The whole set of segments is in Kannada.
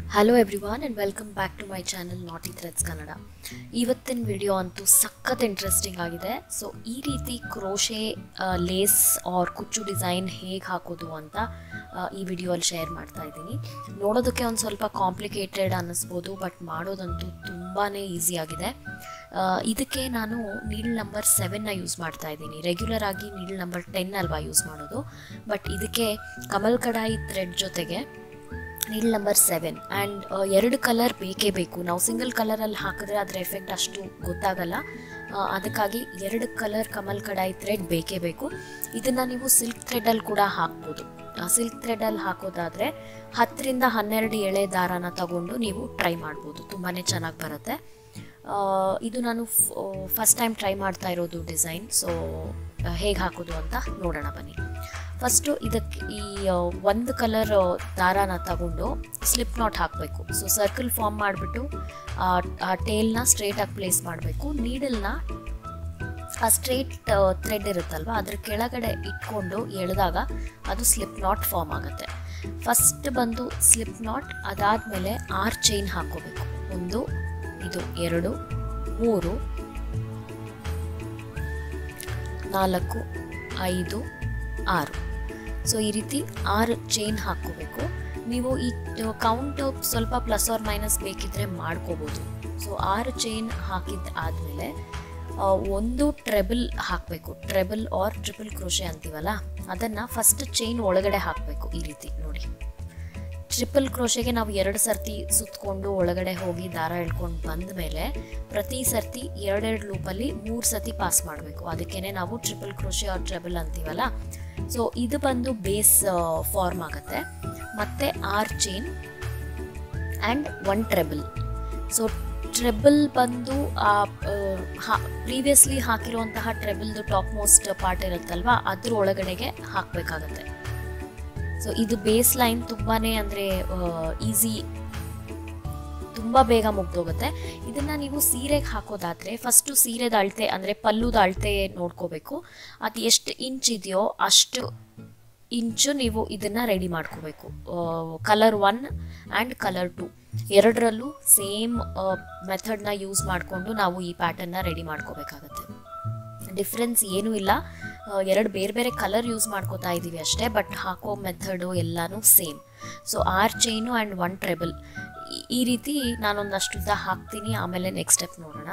hello everyone and welcome back to my channel naughty threads Kannada ಇವತ್ತಿನ ವಿಡಿಯೋ ಅಂತೂ ಸಖತ್ ಇಂಟ್ರೆಸ್ಟಿಂಗ್ ಆಗಿದೆ ಸೊ ಈ ರೀತಿ ಕ್ರೋಶೆ ಲೇಸ್ ಆರ್ ಕುಚ್ಚು ಡಿಸೈನ್ ಹೇಗೆ ಹಾಕೋದು ಅಂತ ಆ, ಈ ವಿಡಿಯೋಲ್ಲಿ ಶೇರ್ ಮಾಡ್ತಾ ಇದ್ದೀನಿ ನೋಡೋದಕ್ಕೆ ಒಂದು ಸ್ವಲ್ಪ ಕಾಂಪ್ಲಿಕೇಟೆಡ್ ಅನ್ನಿಸ್ಬೋದು ಬಟ್ ಮಾಡೋದಂತೂ ತುಂಬಾ ಈಸಿ ಆಗಿದೆ ಆ, ಇದಕ್ಕೆ ನಾನು ನೀಲ್ ನಂಬರ್ ಸೆವೆನ್ನ ಯೂಸ್ ಮಾಡ್ತಾ ಇದ್ದೀನಿ ರೆಗ್ಯುಲರ್ ಆಗಿ ನೀಲ್ ನಂಬರ್ ಟೆನ್ ಅಲ್ವಾ ಯೂಸ್ ಮಾಡೋದು ಬಟ್ ಇದಕ್ಕೆ ಕಮಲ್ ಕಡಾಯಿ ಥ್ರೆಡ್ ಜೊತೆಗೆ ನೀಲ್ ನಂಬರ್ ಸೆವೆನ್ ಆ್ಯಂಡ್ ಎರಡು ಕಲರ್ ಬೇಕೇ ಬೇಕು ನಾವು ಸಿಂಗಲ್ ಕಲರಲ್ಲಿ ಹಾಕಿದ್ರೆ ಅದರ ಎಫೆಕ್ಟ್ ಅಷ್ಟು ಗೊತ್ತಾಗಲ್ಲ ಆ, ಅದಕ್ಕಾಗಿ ಎರಡು ಕಲರ್ ಕಮಲ್ ಕಡಾಯಿ ಥ್ರೆಡ್ ಬೇಕೇ ಬೇಕು ಇದನ್ನು ನೀವು ಸಿಲ್ಕ್ ಥ್ರೆಡಲ್ಲಿ ಕೂಡ ಹಾಕ್ಬೋದು ಸಿಲ್ಕ್ ಥ್ರೆಡಲ್ಲಿ ಹಾಕೋದಾದರೆ ಹತ್ತರಿಂದ ಹನ್ನೆರಡು ಎಳೆ ದಾರಾನ ತಗೊಂಡು ನೀವು ಟ್ರೈ ಮಾಡ್ಬೋದು ತುಂಬಾ ಚೆನ್ನಾಗಿ ಬರುತ್ತೆ ಆ, ಇದು ನಾನು ಫಸ್ಟ್ ಟೈಮ್ ಟ್ರೈ ಮಾಡ್ತಾ ಇರೋದು ಡಿಸೈನ್ ಸೊ ಹೇಗೆ ಹಾಕೋದು ಅಂತ ನೋಡೋಣ ಬನ್ನಿ ಫಸ್ಟು ಇದಕ್ಕೆ ಈ ಆ, ಒಂದು ಕಲರ್ ದಾರಾನ ತಗೊಂಡು ಸ್ಲಿಪ್ ನಾಟ್ ಹಾಕಬೇಕು ಸೊ ಸರ್ಕಲ್ ಫಾರ್ಮ್ ಮಾಡಿಬಿಟ್ಟು ಆ ಟೇಲ್ನ ಸ್ಟ್ರೇಟಾಗಿ ಪ್ಲೇಸ್ ಮಾಡಬೇಕು ನೀಡಲ್ನ ಆ ಸ್ಟ್ರೇಟ್ ಥ್ರೆಡ್ ಇರುತ್ತಲ್ವ ಅದ್ರ ಕೆಳಗಡೆ ಇಟ್ಕೊಂಡು ಎಳೆದಾಗ ಅದು ಸ್ಲಿಪ್ ನಾಟ್ ಫಾರ್ಮ್ ಆಗುತ್ತೆ ಫಸ್ಟ್ ಬಂದು ಸ್ಲಿಪ್ ನಾಟ್ ಅದಾದಮೇಲೆ ಆರ್ ಚೈನ್ ಹಾಕೋಬೇಕು ಒಂದು ಇದು ಎರಡು ಮೂರು ನಾಲ್ಕು ಐದು ಆರು ಸೊ ಈ ರೀತಿ ಆರು ಚೈನ್ ಹಾಕ್ಕೋಬೇಕು ನೀವು ಈ ಕೌಂಟ್ ಸ್ವಲ್ಪ ಪ್ಲಸ್ ಆರ್ ಮೈನಸ್ ಬೇಕಿದ್ರೆ ಮಾಡ್ಕೋಬೋದು ಸೊ ಆರು ಚೈನ್ ಹಾಕಿದ ಆದಮೇಲೆ ಒಂದು ಟ್ರೆಬಲ್ ಹಾಕಬೇಕು ಟ್ರೆಬಲ್ ಆರ್ ಟ್ರಿಪಲ್ ಕ್ರೋಶೆ ಅಂತೀವಲ್ಲ ಅದನ್ನು ಫಸ್ಟ್ ಚೈನ್ ಒಳಗಡೆ ಹಾಕಬೇಕು ಈ ರೀತಿ ನೋಡಿ ಟ್ರಿಪಲ್ ಕ್ರೋಶೆಗೆ ನಾವು ಎರಡು ಸರ್ತಿ ಸುತ್ತಕೊಂಡು ಒಳಗಡೆ ಹೋಗಿ ದಾರ ಎಳ್ಕೊಂಡು ಬಂದ ಮೇಲೆ ಪ್ರತಿ ಸರ್ತಿ ಎರಡೆರಡು ಲೂಪಲ್ಲಿ ಮೂರು ಸರ್ತಿ ಪಾಸ್ ಮಾಡಬೇಕು ಅದಕ್ಕೇನೆ ನಾವು ಟ್ರಿಪಲ್ ಕ್ರೋಶೆ ಆರ್ ಟ್ರೆಬಲ್ ಅಂತೀವಲ್ಲ ಸೊ ಇದು ಬಂದು ಬೇಸ್ ಫಾರ್ಮ್ ಆಗುತ್ತೆ ಮತ್ತೆ ಆರ್ chain and one treble so treble ಬಂದು ಪ್ರೀವಿಯಸ್ಲಿ ಹಾಕಿರುವಂತಹ ಟ್ರೆಬಲ್ದು ಟಾಪ್ ಮೋಸ್ಟ್ ಪಾರ್ಟ್ ಇರುತ್ತಲ್ವಾ ಅದ್ರ ಒಳಗಡೆಗೆ ಹಾಕಬೇಕಾಗತ್ತೆ ಸೊ ಇದು ಬೇಸ್ ಲೈನ್ ತುಂಬಾ ಅಂದರೆ ಈಸಿ ತುಂಬ ಬೇಗ ಮುಗ್ದೋಗುತ್ತೆ ಇದನ್ನು ನೀವು ಸೀರೆಗೆ ಹಾಕೋದಾದರೆ ಫಸ್ಟು ಸೀರೆದ ಅಳತೆ ಅಂದರೆ ಪಲ್ಲುದ ಅಳತೆ ನೋಡ್ಕೋಬೇಕು ಅದು ಎಷ್ಟು ಇಂಚ್ ಇದೆಯೋ ಅಷ್ಟು ಇಂಚು ನೀವು ಇದನ್ನು ರೆಡಿ ಮಾಡ್ಕೋಬೇಕು colour one and colour two ಎರಡರಲ್ಲೂ ಸೇಮ್ ಮೆಥಡ್ನ ಯೂಸ್ ಮಾಡಿಕೊಂಡು ನಾವು ಈ ಪ್ಯಾಟರ್ನ ರೆಡಿ ಮಾಡ್ಕೋಬೇಕಾಗತ್ತೆ ಡಿಫ್ರೆನ್ಸ್ ಏನೂ ಇಲ್ಲ ಎರಡು ಬೇರೆ ಬೇರೆ ಕಲರ್ ಯೂಸ್ ಮಾಡ್ಕೋತಾ ಇದ್ದೀವಿ ಅಷ್ಟೇ ಬಟ್ ಹಾಕೋ ಮೆಥಡು ಎಲ್ಲನೂ ಸೇಮ್ ಸೊ ಆರ್ ಚೈನು ಆ್ಯಂಡ್ ಒನ್ ಟ್ರೆಬಲ್ ಈ ರೀತಿ ನಾನೊಂದಷ್ಟು ಉದ್ದ ಹಾಕ್ತೀನಿ ಆಮೇಲೆ ನೆಕ್ಸ್ಟ್ ಸ್ಟೆಪ್ ನೋಡೋಣ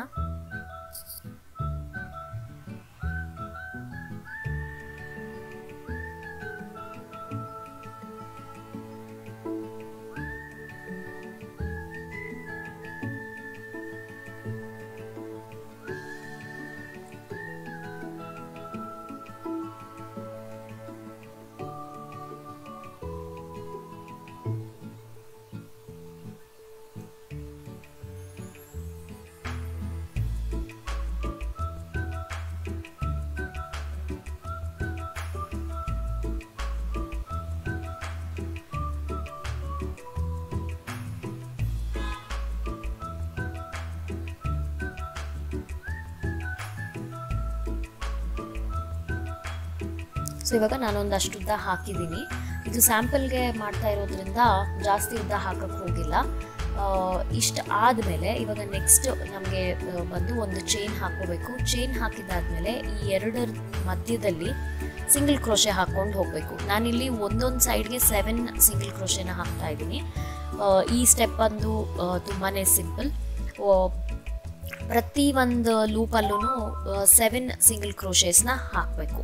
ಸೊ ಇವಾಗ ನಾನೊಂದಷ್ಟು ಉದ್ದ ಹಾಕಿದ್ದೀನಿ ಇದು ಸ್ಯಾಂಪಲ್ಗೆ ಮಾಡ್ತಾ ಇರೋದ್ರಿಂದ ಜಾಸ್ತಿ ಉದ್ದ ಹಾಕಕ್ಕೆ ಹೋಗಿಲ್ಲ ಇಷ್ಟು ಆದಮೇಲೆ ಇವಾಗ ನೆಕ್ಸ್ಟ್ ನಮಗೆ ಬಂದು ಒಂದು ಚೈನ್ ಹಾಕೋಬೇಕು ಚೈನ್ ಹಾಕಿದಾದ್ಮೇಲೆ ಈ ಎರಡರ ಮಧ್ಯದಲ್ಲಿ ಸಿಂಗಲ್ ಕ್ರೋಶೆ ಹಾಕ್ಕೊಂಡು ಹೋಗಬೇಕು ನಾನಿಲ್ಲಿ ಒಂದೊಂದು ಸೈಡ್ಗೆ ಸೆವೆನ್ ಸಿಂಗಲ್ ಕ್ರೋಶೆನ ಹಾಕ್ತಾ ಇದ್ದೀನಿ ಈ ಸ್ಟೆಪ್ ಬಂದು ತುಂಬಾ ಸಿಂಪಲ್ ಪ್ರತಿ ಒಂದು ಲೂಪಲ್ಲೂ ಸೆವೆನ್ ಸಿಂಗಲ್ ಕ್ರೋಶೇಸ್ನ ಹಾಕಬೇಕು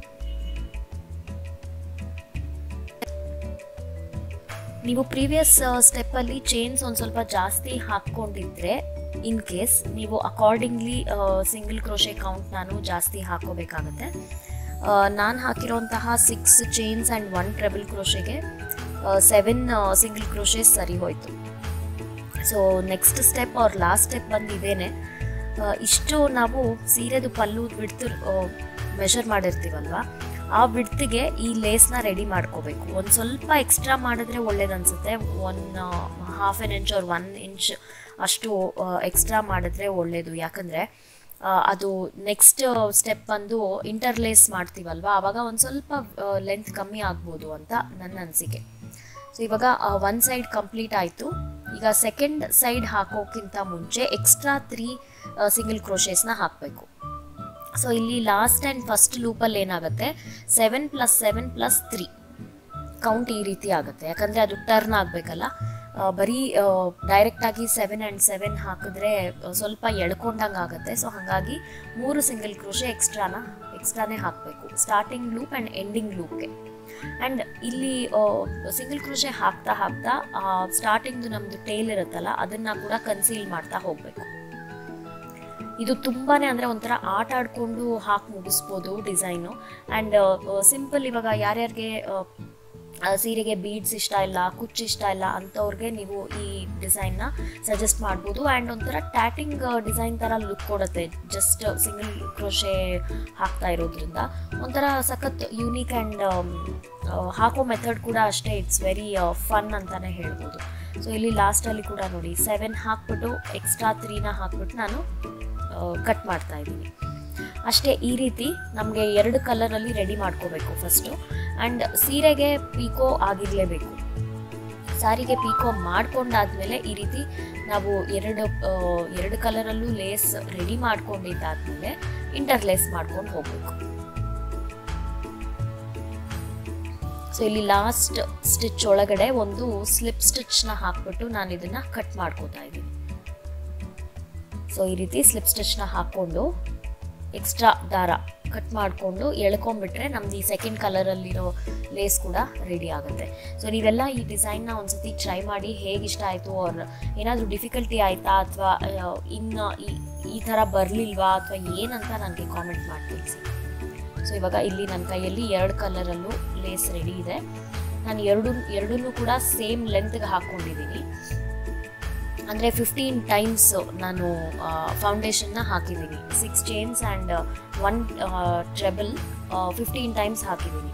ನೀವು ಪ್ರೀವಿಯಸ್ ಸ್ಟೆಪ್ಪಲ್ಲಿ ಚೈನ್ಸ್ ಒಂದು ಸ್ವಲ್ಪ ಜಾಸ್ತಿ ಹಾಕ್ಕೊಂಡಿದ್ರೆ ಇನ್ ಕೇಸ್ ನೀವು ಅಕಾರ್ಡಿಂಗ್ಲಿ ಸಿಂಗಲ್ ಕ್ರೋಶೆ ಕೌಂಟ್ ನಾನು ಜಾಸ್ತಿ ಹಾಕೋಬೇಕಾಗತ್ತೆ ನಾನು ಹಾಕಿರೋಂತಹ six chains and one treble ಕ್ರೋಶೆಗೆ ಸೆವೆನ್ ಸಿಂಗಲ್ ಕ್ರೋಶೆಸ್ ಸರಿ ಹೋಯಿತು ಸೊ ನೆಕ್ಸ್ಟ್ ಸ್ಟೆಪ್ ಅವ್ರ ಲಾಸ್ಟ್ ಸ್ಟೆಪ್ ಬಂದು ಇದೇನೆ ಇಷ್ಟು ನಾವು ಸೀರೆದು ಪಲ್ಲು ಬಿಡ್ತು ಮೆಷರ್ ಮಾಡಿರ್ತೀವಲ್ವ ಆ ಬಿಡ್ತಿಗೆ ಈ ಲೇಸ್ನ ರೆಡಿ ಮಾಡ್ಕೋಬೇಕು ಒಂದು ಸ್ವಲ್ಪ ಎಕ್ಸ್ಟ್ರಾ ಮಾಡಿದ್ರೆ ಒಳ್ಳೇದು ಅನಿಸುತ್ತೆ ಒನ್ ಹಾಫ್ ಎನ್ ಇಂಚ್ ಅವ್ರ ಒನ್ ಇಂಚ್ ಅಷ್ಟು ಎಕ್ಸ್ಟ್ರಾ ಮಾಡಿದ್ರೆ ಒಳ್ಳೆಯದು ಯಾಕಂದರೆ ಅದು ನೆಕ್ಸ್ಟ್ ಸ್ಟೆಪ್ ಬಂದು ಇಂಟರ್ಲೇಸ್ ಮಾಡ್ತೀವಲ್ವ ಆವಾಗ ಒಂದು ಸ್ವಲ್ಪ ಲೆಂತ್ ಕಮ್ಮಿ ಆಗ್ಬೋದು ಅಂತ ನನ್ನ ಅನಿಸಿಕೆ ಸೊ ಇವಾಗ ಒನ್ ಸೈಡ್ ಕಂಪ್ಲೀಟ್ ಆಯಿತು ಈಗ ಸೆಕೆಂಡ್ ಸೈಡ್ ಹಾಕೋಕ್ಕಿಂತ ಮುಂಚೆ ಎಕ್ಸ್ಟ್ರಾ ತ್ರೀ ಸಿಂಗಲ್ ಕ್ರೋಶೇಸ್ನ ಹಾಕಬೇಕು ಸೊ ಇಲ್ಲಿ ಲಾಸ್ಟ್ ಆ್ಯಂಡ್ ಫಸ್ಟ್ ಲೂಪಲ್ಲಿ ಏನಾಗುತ್ತೆ seven plus seven plus three count ಈ ರೀತಿ ಆಗುತ್ತೆ ಯಾಕಂದರೆ ಅದು ಟರ್ನ್ ಆಗಬೇಕಲ್ಲ ಬರೀ ಡೈರೆಕ್ಟಾಗಿ ಸೆವೆನ್ ಆ್ಯಂಡ್ ಸೆವೆನ್ ಹಾಕಿದ್ರೆ ಆ, ಸ್ವಲ್ಪ ಎಳ್ಕೊಂಡಂಗೆ ಆಗುತ್ತೆ ಸೊ ಹಾಗಾಗಿ ಮೂರು ಸಿಂಗಲ್ ಕ್ರೋಶೆ ಎಕ್ಸ್ಟ್ರಾನ ಎಕ್ಸ್ಟ್ರಾನೇ ಹಾಕಬೇಕು ಸ್ಟಾರ್ಟಿಂಗ್ ಲೂಪ್ ಆ್ಯಂಡ್ ಎಂಡಿಂಗ್ ಲೂಪ್ಗೆ ಆ್ಯಂಡ್ ಇಲ್ಲಿ ಸಿಂಗಲ್ ಕ್ರೋಶೆ ಹಾಕ್ತಾ ಹಾಕ್ತಾ ಸ್ಟಾರ್ಟಿಂಗ್ದು ನಮ್ಮದು ಟೇಲ್ ಇರುತ್ತಲ್ಲ ಅದನ್ನು ಕೂಡ ಕನ್ಸೀಲ್ ಮಾಡ್ತಾ ಹೋಗಬೇಕು ಇದು ತುಂಬಾನೇ ಅಂದರೆ ಒಂಥರ ಆಟ ಆಡ್ಕೊಂಡು ಹಾಕಿ ಮುಗಿಸ್ಬೋದು ಡಿಸೈನು ಆ್ಯಂಡ್ ಸಿಂಪಲ್ ಇವಾಗ ಯಾರ್ಯಾರಿಗೆ ಆ, ಆ, ಸೀರೆಗೆ ಬೀಡ್ಸ್ ಇಷ್ಟ ಇಲ್ಲ ಕುಚ್ಚು ಇಷ್ಟ ಇಲ್ಲ ಅಂಥವ್ರಿಗೆ ನೀವು ಈ ಡಿಸೈನ್ನ ಸಜೆಸ್ಟ್ ಮಾಡ್ಬೋದು ಆ್ಯಂಡ್ ಒಂಥರ ಟ್ಯಾಟಿಂಗ್ ಡಿಸೈನ್ ಥರ ಲುಕ್ ಕೊಡುತ್ತೆ ಜಸ್ಟ್ ಸಿಂಗಲ್ ಕ್ರೋಶೆ ಹಾಕ್ತಾ ಇರೋದ್ರಿಂದ ಒಂಥರ ಸಖತ್ ಯೂನಿಕ್ ಆ್ಯಂಡ್ ಹಾಕೋ ಮೆಥಡ್ ಕೂಡ ಅಷ್ಟೇ ಇಟ್ಸ್ ವೆರಿ ಫನ್ ಅಂತಲೇ ಹೇಳ್ಬೋದು ಸೊ ಇಲ್ಲಿ ಲಾಸ್ಟಲ್ಲಿ ಕೂಡ ನೋಡಿ ಸೆವೆನ್ ಹಾಕ್ಬಿಟ್ಟು ಎಕ್ಸ್ಟ್ರಾ ತ್ರೀನ ಹಾಕ್ಬಿಟ್ಟು ನಾನು ಕಟ್ ಮಾಡ್ತಾ ಇದ್ದೀನಿ ಅಷ್ಟೇ ಈ ರೀತಿ ನಮಗೆ ಎರಡು ಕಲರಲ್ಲಿ ರೆಡಿ ಮಾಡ್ಕೋಬೇಕು ಫಸ್ಟು ಆ್ಯಂಡ್ ಸೀರೆಗೆ ಪೀಕೋ ಆಗಿರಲೇಬೇಕು ಸಾರಿಗೆ ಪೀಕೋ ಮಾಡ್ಕೊಂಡಾದ್ಮೇಲೆ ಈ ರೀತಿ ನಾವು ಎರಡು ಆ, ಎರಡು ಕಲರಲ್ಲೂ ಲೇಸ್ ರೆಡಿ ಮಾಡ್ಕೊಂಡಿದ್ದಾದ್ಮೇಲೆ ಇಂಟರ್ಲೇಸ್ ಮಾಡ್ಕೊಂಡು ಹೋಗಬೇಕು ಸೊ ಇಲ್ಲಿ ಲಾಸ್ಟ್ ಸ್ಟಿಚ್ ಒಳಗಡೆ ಒಂದು ಸ್ಲಿಪ್ ಸ್ಟಿಚ್ನ ಹಾಕ್ಬಿಟ್ಟು ನಾನು ಇದನ್ನ ಕಟ್ ಮಾಡ್ಕೋತಾ ಇದ್ದೀನಿ ಸೊ ಈ ರೀತಿ ಸ್ಲಿಪ್ ಸ್ಟಿಚ್ನ ಹಾಕ್ಕೊಂಡು ಎಕ್ಸ್ಟ್ರಾ ದಾರ ಕಟ್ ಮಾಡಿಕೊಂಡು ಎಳ್ಕೊಂಡ್ಬಿಟ್ರೆ ನಮ್ದು ಈ ಸೆಕೆಂಡ್ ಕಲರಲ್ಲಿರೋ ಲೇಸ್ ಕೂಡ ರೆಡಿ ಆಗುತ್ತೆ ಸೊ ನೀವೆಲ್ಲ ಈ ಡಿಸೈನ್ನ ಒಂದ್ಸತಿ ಟ್ರೈ ಮಾಡಿ ಹೇಗೆ ಇಷ್ಟ ಆಯಿತು ಅವ್ರ ಏನಾದರೂ ಡಿಫಿಕಲ್ಟಿ ಆಯಿತಾ ಅಥವಾ ಇನ್ನು ಈ ಈ ಥರ ಬರಲಿಲ್ವಾ ಅಥವಾ ಏನಂತ ನನಗೆ ಕಾಮೆಂಟ್ ಮಾಡಿ ತಿಳಿಸಿ ಸೊ ಇವಾಗ ಇಲ್ಲಿ ನನ್ನ ಕೈಯಲ್ಲಿ ಎರಡು ಕಲರಲ್ಲೂ ಲೇಸ್ ರೆಡಿ ಇದೆ ನಾನು ಎರಡು ಎರಡನ್ನೂ ಕೂಡ ಸೇಮ್ ಲೆಂತ್ಗೆ ಹಾಕ್ಕೊಂಡಿದ್ದೀನಿ ಅಂದರೆ ಫಿಫ್ಟೀನ್ ಟೈಮ್ಸ್ ನಾನು ಫೌಂಡೇಶನ್ನ ಹಾಕಿದ್ದೀನಿ six chains and one treble fifteen times ಹಾಕಿದ್ದೀನಿ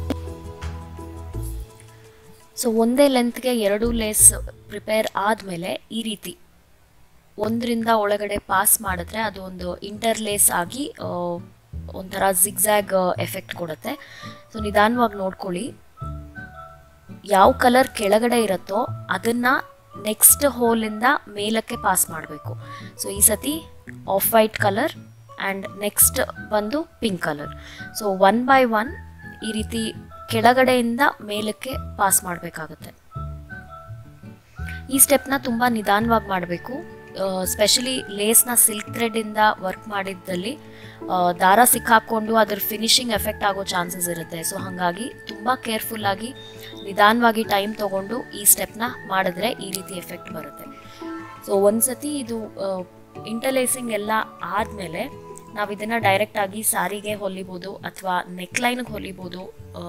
ಸೊ ಒಂದೇ ಲೆಂತ್ಗೆ ಎರಡು ಲೇಸ್ ಪ್ರಿಪೇರ್ ಆದಮೇಲೆ ಈ ರೀತಿ ಒಂದರಿಂದ ಒಳಗಡೆ ಪಾಸ್ ಮಾಡಿದ್ರೆ ಅದು ಒಂದು ಇಂಟರ್ಲೇಸ್ ಆಗಿ ಆ, ಒಂಥರ ಜಿಗ್ಝ್ಯಾಗ್ ಎಫೆಕ್ಟ್ ಕೊಡುತ್ತೆ ಸೊ ನಿಧಾನವಾಗಿ ನೋಡ್ಕೊಳ್ಳಿ ಯಾವ ಕಲರ್ ಕೆಳಗಡೆ ಇರುತ್ತೋ ಅದನ್ನ ನೆಕ್ಸ್ಟ್ ಹೋಲಿಂದ ಮೇಲಕ್ಕೆ ಪಾಸ್ ಮಾಡಬೇಕು ಸೊ ಈ ಸತಿ off white colour and next ಬಂದು pink colour so one by one ಈ ರೀತಿ ಕೆಳಗಡೆಯಿಂದ ಮೇಲಕ್ಕೆ ಪಾಸ್ ಮಾಡಬೇಕಾಗುತ್ತೆ ಈ ಸ್ಟೆಪ್ನ ತುಂಬ ನಿಧಾನವಾಗಿ ಮಾಡಬೇಕು ಸ್ಪೆಷಲಿ ಲೇಸ್ನ ಸಿಲ್ಕ್ ಥ್ರೆಡ್ಡಿಂದ ವರ್ಕ್ ಮಾಡಿದ್ದಲ್ಲಿ ಆ, ದಾರ ಸಿಕ್ಕಾಕೊಂಡು ಅದ್ರ ಫಿನಿಶಿಂಗ್ ಎಫೆಕ್ಟ್ ಆಗೋ ಚಾನ್ಸಸ್ ಇರುತ್ತೆ ಸೊ ಹಾಗಾಗಿ ತುಂಬ ಕೇರ್ಫುಲ್ಲಾಗಿ ನಿಧಾನವಾಗಿ ಟೈಮ್ ತೊಗೊಂಡು ಈ ಸ್ಟೆಪ್ನ ಮಾಡಿದ್ರೆ ಈ ರೀತಿ ಎಫೆಕ್ಟ್ ಬರುತ್ತೆ ಸೊ ಒಂದ್ಸತಿ ಇದು ಇಂಟರ್ಲೇಸಿಂಗ್ ಎಲ್ಲ ಆದಮೇಲೆ ನಾವು ಇದನ್ನು ಡೈರೆಕ್ಟಾಗಿ ಸಾರಿಗೆ ಹೊಲಿಬೋದು ಅಥವಾ ನೆಕ್ಲೈನ್ಗೆ ಹೊಲಿಬೋದು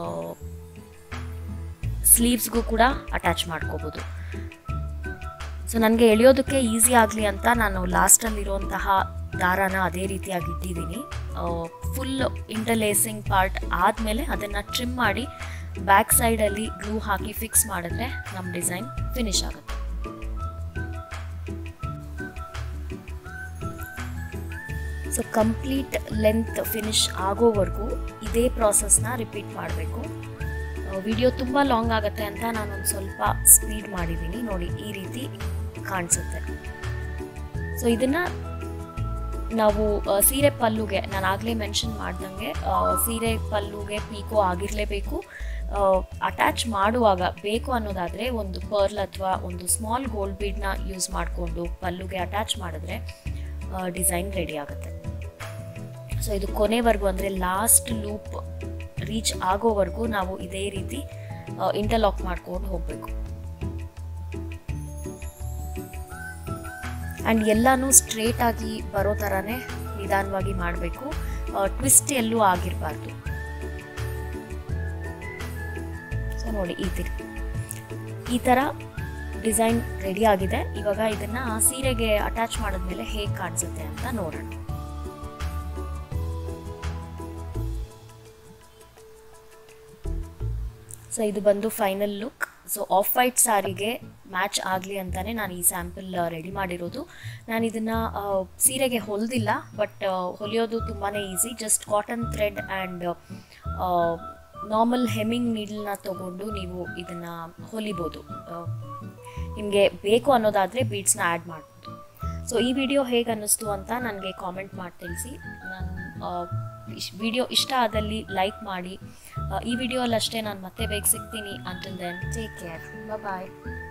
ಸ್ಲೀವ್ಸ್ಗೂ ಕೂಡ ಅಟ್ಯಾಚ್ ಮಾಡ್ಕೋಬೋದು ಸೊ ನನಗೆ ಎಳೆಯೋದಕ್ಕೆ ಈಸಿ ಆಗಲಿ ಅಂತ ನಾನು ಲಾಸ್ಟಲ್ಲಿರುವಂತಹ ದಾರಾನ ಅದೇ ರೀತಿಯಾಗಿ ಇಟ್ಟಿದ್ದೀನಿ ಫುಲ್ ಇಂಟರ್ಲೇಸಿಂಗ್ ಪಾರ್ಟ್ ಆದಮೇಲೆ ಅದನ್ನು ಟ್ರಿಮ್ ಮಾಡಿ ಬ್ಯಾಕ್ ಸೈಡಲ್ಲಿ ಗ್ಲೂ ಹಾಕಿ ಫಿಕ್ಸ್ ಮಾಡಿದ್ರೆ ನಮ್ಮ ಡಿಸೈನ್ ಫಿನಿಶ್ ಆಗುತ್ತೆ ಸೊ ಕಂಪ್ಲೀಟ್ ಲೆಂತ್ ಫಿನಿಶ್ ಆಗೋವರೆಗೂ ಇದೇ ಪ್ರಾಸೆಸ್ನ ರಿಪೀಟ್ ಮಾಡಬೇಕು ವಿಡಿಯೋ ತುಂಬ ಲಾಂಗ್ ಆಗುತ್ತೆ ಅಂತ ನಾನೊಂದು ಸ್ವಲ್ಪ ಸ್ಪೀಡ್ ಮಾಡಿದ್ದೀನಿ ನೋಡಿ ಈ ರೀತಿ ಕಾಣಿಸುತ್ತೆ ಸೊ ಇದನ್ನು ನಾವು ಆ, ಸೀರೆ ಪಲ್ಲುಗೆ ನಾನು ಆಗಲೇ ಮೆನ್ಷನ್ ಮಾಡ್ದಂಗೆ ಆ, ಸೀರೆ ಪಲ್ಲುಗೆ ಪೀಕೋ ಆಗಿರಲೇಬೇಕು ಅಟ್ಯಾಚ್ ಮಾಡುವಾಗ ಬೇಕು ಅನ್ನೋದಾದರೆ ಒಂದು ಪರ್ಲ್ ಅಥವಾ ಒಂದು ಸ್ಮಾಲ್ ಗೋಲ್ಡ್ ಬೀಡ್ನ ಯೂಸ್ ಮಾಡಿಕೊಂಡು ಪಲ್ಲುಗೆ ಅಟ್ಯಾಚ್ ಮಾಡಿದ್ರೆ ಡಿಸೈನ್ ರೆಡಿ ಆಗುತ್ತೆ ಸೊ ಇದು ಕೊನೆವರೆಗೂ ಅಂದರೆ ಲಾಸ್ಟ್ ಲೂಪ್ ರೀಚ್ ಆಗೋವರೆಗೂ ನಾವು ಇದೇ ರೀತಿ ಇಂಟರ್ಲಾಕ್ ಮಾಡ್ಕೊಂಡು ಹೋಗಬೇಕು ಆ್ಯಂಡ್ ಎಲ್ಲನೂ ಸ್ಟ್ರೇಟ್ ಆಗಿ ಬರೋ ಥರನೇ ನಿಧಾನವಾಗಿ ಮಾಡಬೇಕು ಟ್ವಿಸ್ಟ್ ಎಲ್ಲೂ ಆಗಿರಬಾರ್ದು ಸೊ ನೋಡಿ ಈ ತಿ ಈ ಥರ ಡಿಸೈನ್ ರೆಡಿ ಆಗಿದೆ ಇವಾಗ ಇದನ್ನ ಸೀರೆಗೆ ಅಟ್ಯಾಚ್ ಮಾಡಿದ್ಮೇಲೆ ಹೇಗೆ ಕಾಣಿಸುತ್ತೆ ಅಂತ ನೋಡೋಣ ಸೊ ಇದು ಬಂದು final look so off white ಸಾರಿಗೆ ಮ್ಯಾಚ್ ಆಗಲಿ ಅಂತಾನೆ ನಾನು ಈ ಸ್ಯಾಂಪಲ್ ರೆಡಿ ಮಾಡಿರೋದು ನಾನು ಇದನ್ನು ಸೀರೆಗೆ ಹೊಲಿದಿಲ್ಲ ಬಟ್ ಹೊಲಿಯೋದು ತುಂಬಾ easy just cotton thread and normal hemming ನೀಡಲ್ನ ತಗೊಂಡು ನೀವು ಇದನ್ನು ಹೊಲಿಬೋದು ನಿಮಗೆ ಬೇಕು ಅನ್ನೋದಾದರೆ ಬೀಡ್ಸ್ನ ಆ್ಯಡ್ ಮಾಡ್ಬೋದು ಸೊ ಈ ವಿಡಿಯೋ ಹೇಗೆ ಅನ್ನಿಸ್ತು ಅಂತ ನನಗೆ ಕಾಮೆಂಟ್ ಮಾಡಿ ತಿಳಿಸಿ ನಾನು ವಿಡಿಯೋ ಇಷ್ಟ ಆದಲ್ಲಿ ಲೈಕ್ ಮಾಡಿ ಆ, ಈ ವಿಡಿಯೋಲ್ಲಿ ಅಷ್ಟೇ ನಾನು ಮತ್ತೆ ಬೇಗ ಸಿಗ್ತೀನಿ ಅಂಟಿಲ್ ದೆನ್ ಟೇಕ್ ಕೇರ್ ಬಾಯ್